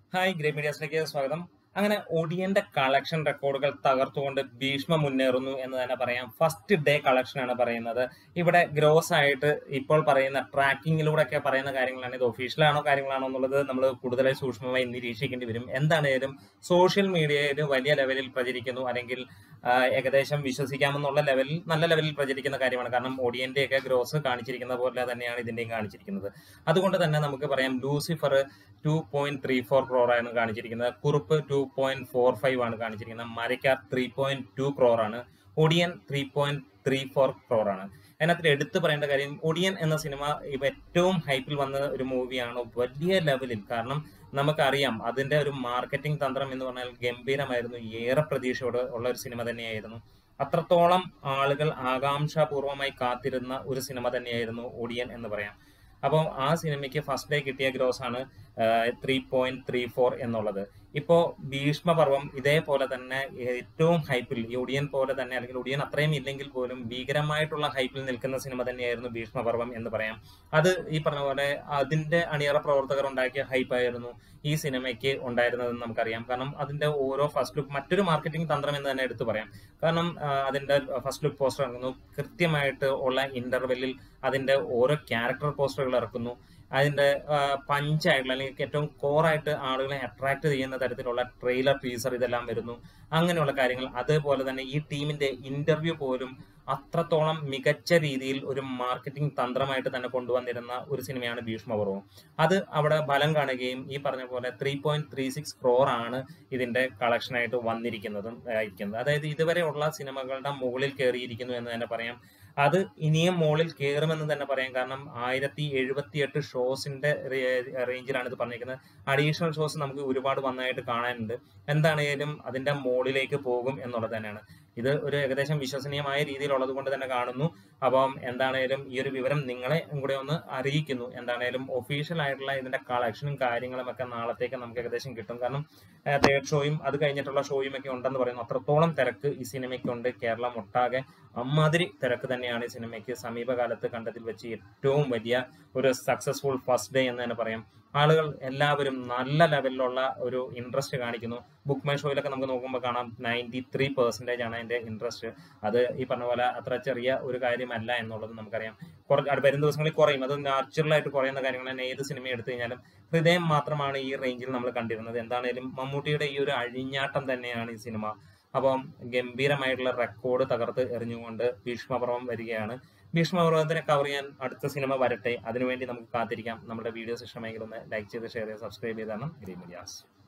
hi grey മീഡിയാസിലേക്ക് സ്വാഗതം അങ്ങനെ ഒടിയന്റെ collection റെക്കോർഡുകൾ തകർത്തുകൊണ്ട് ഭീഷ്മ മുന്നേറുന്നു എന്ന് തന്നെ പറയാം ഫസ്റ്റ് ഡേ കളക്ഷൻ ആണ് പറയുന്നത് ഇവിടെ ഗ്രോസ് ആയിട്ട് ഇപ്പോൾ പറയുന്ന ട്രാക്കിങ്ങിലൂടെ ഒക്കെ പറയുന്ന കാര്യങ്ങളാണ് ഇത് ഒഫീഷ്യലാണോ കാര്യങ്ങളാണോ എന്നുള്ളത് നമ്മൾ കൂടുതലായി സൂക്ഷ്മമായി നിരീക്ഷിക്കേണ്ടി വരും എന്താണേലും സോഷ്യൽ മീഡിയയിൽ വലിയ ലെവലിൽ പ്രചരിക്കുന്നു അല്ലെങ്കിൽ ആ, ഏകദേശം വിശ്വസിക്കാമെന്നുള്ള ലെവലിൽ നല്ല ലെവലിൽ പ്രചരിക്കുന്ന കാര്യമാണ് കാരണം ഒടിയന്റെ ഒക്കെ ഗ്രോസ് കാണിച്ചിരിക്കുന്ന പോലെ തന്നെയാണ് ഇതിന്റെയും കാണിച്ചിരിക്കുന്നത് അതുകൊണ്ട് തന്നെ നമുക്ക് പറയാം Lucifer two point three four crore ആണ് കാണിച്ചിരിക്കുന്നത് Kurup two point four five ആണ് കാണിച്ചിരിക്കുന്നത് Marakkar three point two crore ആണ് Odiyan three point three four crore ആണ് അതിനകത്ത് എടുത്തു പറയേണ്ട കാര്യം ഒടിയൻ എന്ന സിനിമ ഇപ്പൊ ഏറ്റവും ഹൈപ്പിൽ വന്ന ഒരു മൂവിയാണ് വലിയ ലെവലിൽ കാരണം നമുക്കറിയാം അതിന്റെ ഒരു മാർക്കറ്റിംഗ് തന്ത്രം എന്ന് പറഞ്ഞാൽ ഗംഭീരമായിരുന്നു ഏറെ പ്രതീക്ഷയോട് ഉള്ള ഒരു സിനിമ തന്നെയായിരുന്നു അത്രത്തോളം ആളുകൾ ആകാംക്ഷാപൂർവമായി കാത്തിരുന്ന ഒരു സിനിമ തന്നെയായിരുന്നു ഒടിയൻ എന്ന് പറയാം അപ്പോൾ ആ സിനിമയ്ക്ക് ഫസ്റ്റ് ഡേ കിട്ടിയ ഗ്രോസ് ആണ് ത്രീ പോയിന്റ് ത്രീ ഫോർ എന്നുള്ളത് ഇപ്പോ ഭീഷ്മപർവം ഇതേപോലെ തന്നെ ഏറ്റവും ഹൈപ്പിൽ ഈ ഒടിയൻ പോലെ തന്നെ അല്ലെങ്കിൽ ഒടിയൻ അത്രയും ഇല്ലെങ്കിൽ പോലും ഭീകരമായിട്ടുള്ള ഹൈപ്പിൽ നിൽക്കുന്ന സിനിമ തന്നെയായിരുന്നു ഭീഷ്മപർവം എന്ന് പറയാം അത് ഈ പറഞ്ഞ പോലെ അതിന്റെ അണിയറ പ്രവർത്തകർ ഉണ്ടാക്കിയ ഹൈപ്പായിരുന്നു ഈ സിനിമയ്ക്ക് ഉണ്ടായിരുന്നതെന്ന് നമുക്കറിയാം കാരണം അതിന്റെ ഓരോ ഫസ്റ്റ് ലുക്ക് മറ്റൊരു മാർക്കറ്റിംഗ് തന്ത്രം എന്ന് തന്നെ എടുത്തു പറയാം കാരണം ആ, അതിന്റെ ഫസ്റ്റ് ലുക്ക് പോസ്റ്റർ ഇറങ്ങുന്നു കൃത്യമായിട്ട് ഉള്ള ഇന്റർവെല്ലിൽ അതിന്റെ ഓരോ ക്യാരക്ടർ പോസ്റ്ററുകൾ ഇറക്കുന്നു അതിന്റെ പഞ്ചായിട്ടുള്ള അല്ലെങ്കിൽ ഏറ്റവും കോറായിട്ട് ആളുകളെ അട്രാക്ട് ചെയ്യുന്ന തരത്തിലുള്ള ട്രെയിലർ ടീസർ ഇതെല്ലാം വരുന്നു അങ്ങനെയുള്ള കാര്യങ്ങൾ അതേപോലെ തന്നെ ഈ ടീമിന്റെ ഇന്റർവ്യൂ പോലും അത്രത്തോളം മികച്ച രീതിയിൽ ഒരു മാർക്കറ്റിംഗ് തന്ത്രമായിട്ട് തന്നെ കൊണ്ടുവന്നിരുന്ന ഒരു സിനിമയാണ് ഭീഷ്മപർവം അത് അവിടെ ഫലം കാണുകയും ഈ പറഞ്ഞ പോലെ three point three six crore ആണ് ഇതിന്റെ കളക്ഷനായിട്ട് വന്നിരിക്കുന്നതും ആയിരിക്കുന്നത് അതായത് ഇതുവരെയുള്ള സിനിമകളുടെ മുകളിൽ കയറിയിരിക്കുന്നു എന്ന് തന്നെ പറയാം അത് ഇനിയും മുകളിൽ കയറുമെന്ന് തന്നെ പറയാം കാരണം ആയിരത്തി എഴുപത്തി എട്ട് ഷോസിന്റെ റേഞ്ചിലാണ് ഇത് പറഞ്ഞിരിക്കുന്നത് അഡീഷണൽ ഷോസ് നമുക്ക് ഒരുപാട് വന്നതായിട്ട് കാണാനുണ്ട് എന്താണേലും അതിന്റെ മുകളിലേക്ക് പോകും എന്നുള്ളത് തന്നെയാണ് ഇത് ഒരു ഏകദേശം വിശ്വസനീയമായ രീതിയിലുള്ളത് കൊണ്ട് തന്നെ കാണുന്നു അപ്പം എന്താണേലും ഈ ഒരു വിവരം നിങ്ങളെ കൂടെ ഒന്ന് അറിയിക്കുന്നു എന്താണേലും ഒഫീഷ്യൽ ആയിട്ടുള്ള ഇതിന്റെ കളക്ഷനും കാര്യങ്ങളും ഒക്കെ നാളത്തേക്ക് നമുക്ക് ഏകദേശം കിട്ടും കാരണം തേർഡ് ഷോയും അത് കഴിഞ്ഞിട്ടുള്ള ഷോയും ഒക്കെ ഉണ്ടെന്ന് പറയുന്നു അത്രത്തോളം തിരക്ക് ഈ സിനിമയ്ക്കുണ്ട് കേരളം ഒട്ടാകെ അമ്മാതിരി തിരക്ക് തന്നെയാണ് ഈ സിനിമയ്ക്ക് സമീപകാലത്ത് കണ്ടതിൽ വെച്ച് ഏറ്റവും വലിയ ഒരു സക്സസ്ഫുൾ ഫസ്റ്റ് ഡേ എന്ന് തന്നെ പറയാം ആളുകൾ എല്ലാവരും നല്ല ലെവലിലുള്ള ഒരു ഇൻട്രസ്റ്റ് കാണിക്കുന്നു ബുക്ക് മൈ ഷോയിലൊക്കെ നമുക്ക് നോക്കുമ്പോൾ കാണാം നയൻറ്റി ത്രീ പെർസെൻറ്റേജ് ആണ് അതിന്റെ ഇൻട്രസ്റ്റ് അത് ഈ പറഞ്ഞ പോലെ അത്ര ചെറിയ ഒരു കാര്യമല്ല എന്നുള്ളത് നമുക്കറിയാം കുറ അത് വരും ദിവസങ്ങളിൽ കുറയും അത് നാച്ചുറൽ ആയിട്ട് കുറയുന്ന കാര്യങ്ങൾ തന്നെ ഏത് സിനിമ എടുത്തു കഴിഞ്ഞാലും ഹൃദയം മാത്രമാണ് ഈ റേഞ്ചിൽ നമ്മൾ കണ്ടിരുന്നത് എന്താണേലും മമ്മൂട്ടിയുടെ ഈ ഒരു അഴിഞ്ഞാട്ടം തന്നെയാണ് ഈ സിനിമ അപ്പം ഗംഭീരമായിട്ടുള്ള റെക്കോർഡ് തകർത്ത് എറിഞ്ഞുകൊണ്ട് ഭീഷ്മപർവം വരികയാണ് ഭീഷ്മപർവത്തിനെ കവർ ചെയ്യാൻ അടുത്ത സിനിമ വരട്ടെ അതിനുവേണ്ടി നമുക്ക് കാത്തിരിക്കാം നമ്മുടെ വീഡിയോസ് ഇഷ്ടമെങ്കിൽ ഒന്ന് ലൈക്ക് ചെയ്ത് ഷെയർ ചെയ്ത് സബ്സ്ക്രൈബ് ചെയ്താണ് ഗ്രീൻ മീഡിയാസ്